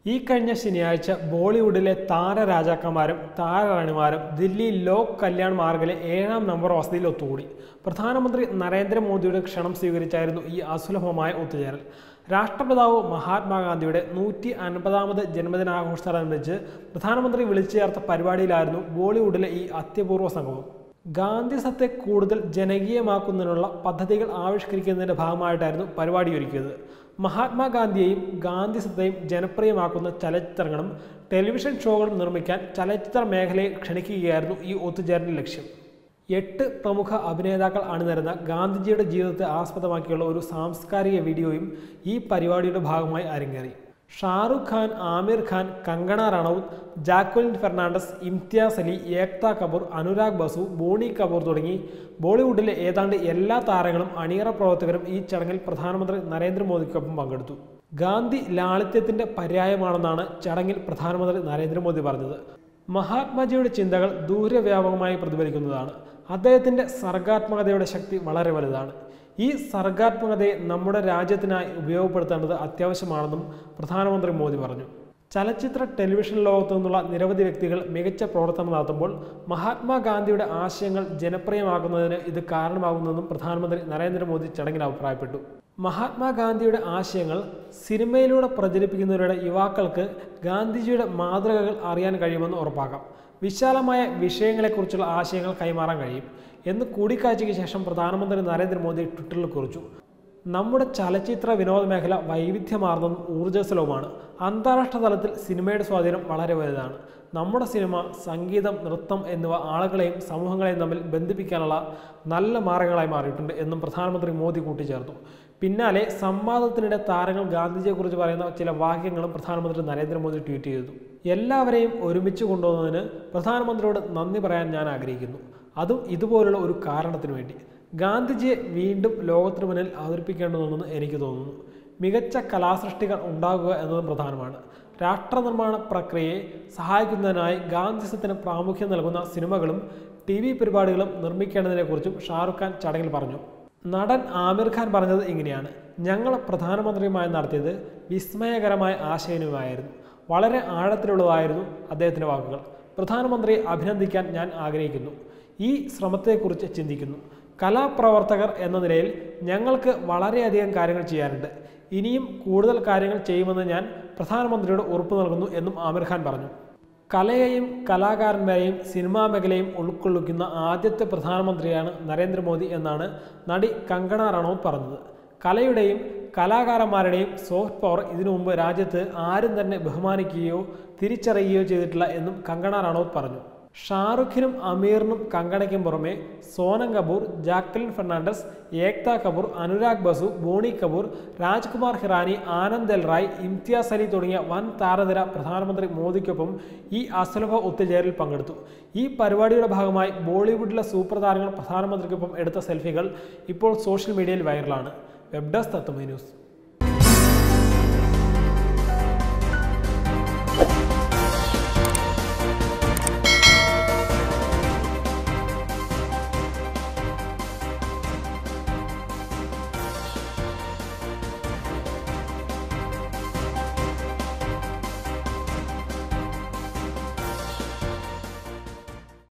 ഈ കഴിഞ്ഞ ശനിയാഴ്ച ബോളിവുഡിലെ താരരാജാക്കന്മാരും താരറാണിമാരും ദില്ലി ലോക് കല്യാൺ മാർഗിലെ ഏഴാം നമ്പർ വസതിയിൽ ഒത്തുകൂടി പ്രധാനമന്ത്രി നരേന്ദ്രമോദിയുടെ ക്ഷണം സ്വീകരിച്ചായിരുന്നു ഈ അസുലഭമായ ഒത്തുചേരൽ രാഷ്ട്രപിതാവ് മഹാത്മാഗാന്ധിയുടെ നൂറ്റി അൻപതാമത് ജന്മദിനാഘോഷത്തോടനുബന്ധിച്ച് പ്രധാനമന്ത്രി വിളിച്ചു ചേർത്ത പരിപാടിയിലായിരുന്നു ബോളിവുഡിലെ ഈ അത്യപൂർവ സംഗമം ഗാന്ധി സത്തെ കൂടുതൽ ജനകീയമാക്കുന്നതിനുള്ള പദ്ധതികൾ ആവിഷ്കരിക്കുന്നതിന്റെ ഭാഗമായിട്ടായിരുന്നു പരിപാടി ഒരുക്കിയത് മഹാത്മാഗാന്ധിയെയും ഗാന്ധി സത്തയും ജനപ്രിയമാക്കുന്ന ചലച്ചിത്രങ്ങളും ടെലിവിഷൻ ഷോകളും നിർമ്മിക്കാൻ ചലച്ചിത്ര മേഖലയെ ക്ഷണിക്കുകയായിരുന്നു ഈ ഒത്തുചേരലിന്റെ ലക്ഷ്യം എട്ട് പ്രമുഖ അഭിനേതാക്കൾ അണിനിരന്ന ഗാന്ധിജിയുടെ ജീവിതത്തെ ആസ്പദമാക്കിയുള്ള ഒരു സാംസ്കാരിക വീഡിയോയും ഈ പരിപാടിയുടെ ഭാഗമായി അരങ്ങേറി ഷാറുഖ് ഖാൻ ആമിർ ഖാൻ കങ്കണ റണൌത്ത് ജാക്വലിൻ ഫെർണാണ്ടസ് ഇംതിയാസ് അലി ഏക്ത കപൂർ അനുരാഗ് ബസു ബോണി കപൂർ തുടങ്ങി ബോളിവുഡിലെ ഏതാണ്ട് എല്ലാ താരങ്ങളും അണിയറ പ്രവർത്തകരും ഈ ചടങ്ങിൽ പ്രധാനമന്ത്രി നരേന്ദ്രമോദിക്കൊപ്പം പങ്കെടുത്തു ഗാന്ധി ലാളിത്യത്തിന്റെ പര്യായമാണെന്നാണ് ചടങ്ങിൽ പ്രധാനമന്ത്രി നരേന്ദ്രമോദി പറഞ്ഞത് മഹാത്മാജിയുടെ ചിന്തകൾ ദൂരവ്യാപകമായി പ്രതിഫലിക്കുന്നതാണ് അദ്ദേഹത്തിന്റെ സർഗാത്മകതയുടെ ശക്തി വളരെ വലുതാണ് ഈ സർഗാത്മകതയെ നമ്മുടെ രാജ്യത്തിനായി ഉപയോഗപ്പെടുത്തേണ്ടത് അത്യാവശ്യമാണെന്നും പ്രധാനമന്ത്രി മോദി പറഞ്ഞു ചലച്ചിത്ര ടെലിവിഷൻ ലോകത്തു നിന്നുള്ള നിരവധി വ്യക്തികൾ മികച്ച പ്രവർത്തനം നടത്തുമ്പോൾ മഹാത്മാഗാന്ധിയുടെ ആശയങ്ങൾ ജനപ്രിയമാക്കുന്നതിന് ഇത് കാരണമാകുന്നതെന്നും പ്രധാനമന്ത്രി നരേന്ദ്രമോദി ചടങ്ങിൽ അഭിപ്രായപ്പെട്ടു മഹാത്മാഗാന്ധിയുടെ ആശയങ്ങൾ സിനിമയിലൂടെ പ്രചരിപ്പിക്കുന്നവരുടെ യുവാക്കൾക്ക് ഗാന്ധിജിയുടെ മാതൃകകൾ അറിയാൻ കഴിയുമെന്ന് ഉറപ്പാക്കാം വിശാലമായ വിഷയങ്ങളെക്കുറിച്ചുള്ള ആശയങ്ങൾ കൈമാറാൻ കഴിയും എന്ന് കൂടിക്കാഴ്ചയ്ക്ക് ശേഷം പ്രധാനമന്ത്രി നരേന്ദ്രമോദി ട്വിറ്ററിൽ കുറിച്ചു നമ്മുടെ ചലച്ചിത്ര വിനോദ മേഖല വൈവിധ്യമാർന്നതും ഊർജ്ജസ്വലവുമാണ് അന്താരാഷ്ട്ര തലത്തിൽ സിനിമയുടെ സ്വാധീനം വളരെ വലുതാണ് നമ്മുടെ സിനിമ സംഗീതം നൃത്തം എന്നിവ ആളുകളെയും സമൂഹങ്ങളെയും തമ്മിൽ ബന്ധിപ്പിക്കാനുള്ള നല്ല മാർഗങ്ങളായി മാറിയിട്ടുണ്ട് എന്നും പ്രധാനമന്ത്രി മോദി കൂട്ടിച്ചേർത്തു പിന്നാലെ സംവാദത്തിനിടെ താരങ്ങൾ ഗാന്ധിജിയെക്കുറിച്ച് പറയുന്ന ചില വാക്യങ്ങളും പ്രധാനമന്ത്രി നരേന്ദ്രമോദി ട്വീറ്റ് ചെയ്തു എല്ലാവരെയും ഒരുമിച്ച് കൊണ്ടുവന്നതിന് പ്രധാനമന്ത്രിയോട് നന്ദി പറയാൻ ഞാൻ ആഗ്രഹിക്കുന്നു അതും ഇതുപോലുള്ള ഒരു കാരണത്തിനു വേണ്ടി ഗാന്ധിജിയെ വീണ്ടും ലോകത്തിന് മുന്നിൽ അവതരിപ്പിക്കേണ്ടതുണ്ടെന്ന് എനിക്ക് തോന്നുന്നു മികച്ച കലാസൃഷ്ടികൾ ഉണ്ടാകുക എന്നതും പ്രധാനമാണ് രാഷ്ട്രനിർമ്മാണ പ്രക്രിയയെ സഹായിക്കുന്നതിനായി ഗാന്ധിസത്തിന് പ്രാമുഖ്യം നൽകുന്ന സിനിമകളും ടി വി പരിപാടികളും നിർമ്മിക്കേണ്ടതിനെക്കുറിച്ചും ഷാറുഖ് ഖാൻ ചടങ്ങിൽ പറഞ്ഞു നടൻ ആമിർ ഖാൻ പറഞ്ഞത് ഇങ്ങനെയാണ് ഞങ്ങൾ പ്രധാനമന്ത്രിയുമായി നടത്തിയത് വിസ്മയകരമായ ആശയവിനിമയമായിരുന്നു വളരെ ആഴത്തിലുള്ളതായിരുന്നു അദ്ദേഹത്തിൻ്റെ വാക്കുകൾ പ്രധാനമന്ത്രിയെ അഭിനന്ദിക്കാൻ ഞാൻ ആഗ്രഹിക്കുന്നു ഈ ശ്രമത്തെക്കുറിച്ച് ചിന്തിക്കുന്നു കലാപ്രവർത്തകർ എന്ന നിലയിൽ ഞങ്ങൾക്ക് വളരെയധികം കാര്യങ്ങൾ ചെയ്യാനുണ്ട് ഇനിയും കൂടുതൽ കാര്യങ്ങൾ ചെയ്യുമെന്ന് ഞാൻ പ്രധാനമന്ത്രിയോട് ഉറപ്പു നൽകുന്നു എന്നും ആമിർ ഖാൻ പറഞ്ഞു കലയെയും കലാകാരന്മാരെയും സിനിമാ മേഖലയും ഉൾക്കൊള്ളിക്കുന്ന ആദ്യത്തെ പ്രധാനമന്ത്രിയാണ് നരേന്ദ്രമോദി എന്നാണ് നടി കങ്കണ റണൌത്ത് പറഞ്ഞത് കലയുടെയും കലാകാരന്മാരുടെയും സോഫ്റ്റ് പവർ ഇതിനു മുമ്പ് രാജ്യത്ത് ആരും തന്നെ ബഹുമാനിക്കുകയോ തിരിച്ചറിയുകയോ ചെയ്തിട്ടില്ല എന്നും കങ്കണ റണൌത്ത് പറഞ്ഞു ഷാറുഖിനും അമീറിനും കങ്കണയ്ക്കും പുറമെ സോനം കപൂർ ജാക്വലിൻ ഫെർണാണ്ടസ് ഏക്ത കപൂർ അനുരാഗ് ബസു ബോണി കപൂർ രാജ്കുമാർ ഹിറാനി ആനന്ദ് എൽ റായ് ഇംതിയാസ് അലി തുടങ്ങിയ വൻ താരനിര പ്രധാനമന്ത്രി മോദിക്കൊപ്പം ഈ അസുലഭ ഒത്തുചേരലിൽ പങ്കെടുത്തു ഈ പരിപാടിയുടെ ഭാഗമായി ബോളിവുഡിലെ സൂപ്പർ താരങ്ങൾ പ്രധാനമന്ത്രിക്കൊപ്പം എടുത്ത സെൽഫികൾ ഇപ്പോൾ സോഷ്യൽ മീഡിയയിൽ വൈറലാണ് വെബ് ഡെസ്ക് തത്വമേ ന്യൂസ്